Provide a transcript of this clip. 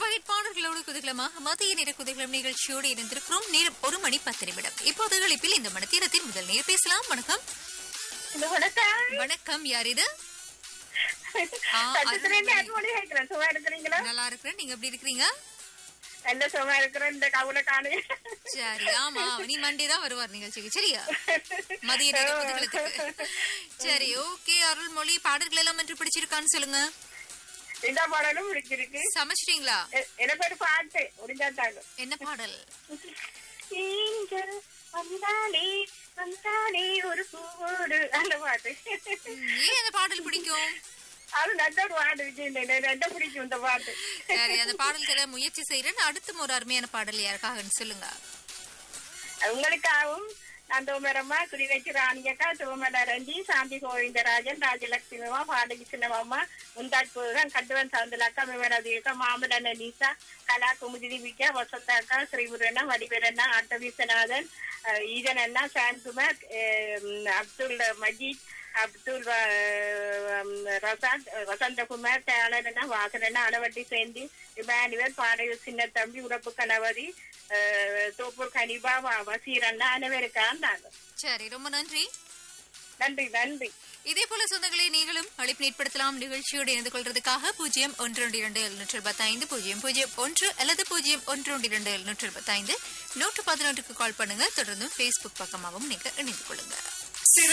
Super பாடல்களோடு குதகலமாக மதிய நேர குதகலம் நிகழ்ச்சியோடு இணைந்திருக்கிறோம் நேரம் ஒரு மணி பத்து நிமிடம் இப்போது அழைப்பில் இந்த மனத்தீரத்தின் முதல் நேர் பேசலாம் வணக்கம் இந்த வணக்கம் வணக்கம் யார் இது ஆ, சட்டத்துல இருந்து அருள்மொழி. அருள்மொழி கேட்கிறேன் சும்மா இருக்கிறீங்களா நல்லா இருக்கிறேன் நீங்க எப்படி இருக்கிறீங்க நல்ல சும்மா இருக்கிறேன் இந்த கவுல காணு சரி ஆமா நீ மண்டே தான் வருவார் நிகழ்ச்சிக்கு சரியா மதிய நேர குதகலத்துக்கு சரி ஓகே அருள்மொழி பாடல்கள் எல்லாம் என்று பிடிச்சிருக்கான்னு சொல்லுங்க இந்த பாடலும் பிடிச்சிருக்கு சமைச்சிட்டீங்களா எ- எனக்கு ஒரு பாட்டு முடிஞ்சா தாங்க என்ன பாடல் நீங்கள் வந்தாலே வந்தாலே ஒரு பூவோடு அந்த பாட்டு ம், ஏன் அந்த பாடல் பிடிக்கும் அது நல்ல ஒரு பாட்டு விஜய் ரெண்ட பிடிக்கும் இந்த பாட்டு சரி அந்த பாடல்களை முயற்சி செய்யறேன் அடுத்த ஒரு அருமையான பாடல் யாருக்காகன்னு சொல்லுங்க உங்களுக்காகவும் நான் தோமரம்மா குடிவைக்கு ராணியக்கா தோமல ரஞ்சி சாந்தி கோவிந்தராஜன் ராஜலட்சுமிமா பாடகி சின்னம்மா முந்தாட்பூரம் கட்டுவன் சவுந்தலாக்கா விவரதியக்கா மாமலன நீசா கலா குமுதிரி விக்கா வசந்தாக்கா ஸ்ரீமுருகண்ணா வடிவரண்ணா ஆட்ட விஸ்வநாதன் அஹ், ஈதன் அண்ணா சாந்த்குமார் அஹ், அப்துல் மஜீத் அப்துல் அஹ், ரசாத் வசந்தகுமார் தேளரண்ணா வாசனண்ணா அளவட்டி சேர்ந்து இமானுவல் பாடகி சின்ன தம்பி உடப்பு கணவரி அஹ், தோப்பூர் கனிபா வ- வசீர் அண்ணா அனைவருக்காக நாங்கள் சரி ரொம்ப நன்றி நன்றி நன்றி இதே போல சொந்தங்களை நீங்களும் அழைப்பு ஏற்படுத்தலாம் நிகழ்ச்சியோடு இணைந்து கொள்றதுக்காக பூஜ்ஜியம் ஒன்று ஒன்று இரண்டு எழுநூற்று இருபத்தைந்து பூஜ்ஜியம் பூஜ்ஜியம் ஒன்று அல்லது பூஜ்ஜியம் ஒன்று ஒன்று இரண்டு எழுநூற்று இருபத்தைந்து நூற்று பதினொன்றுக்கு கால் பண்ணுங்க தொடர்ந்து Facebook பக்கமாகவும் நீங்க இணைந்து கொள்ளுங்க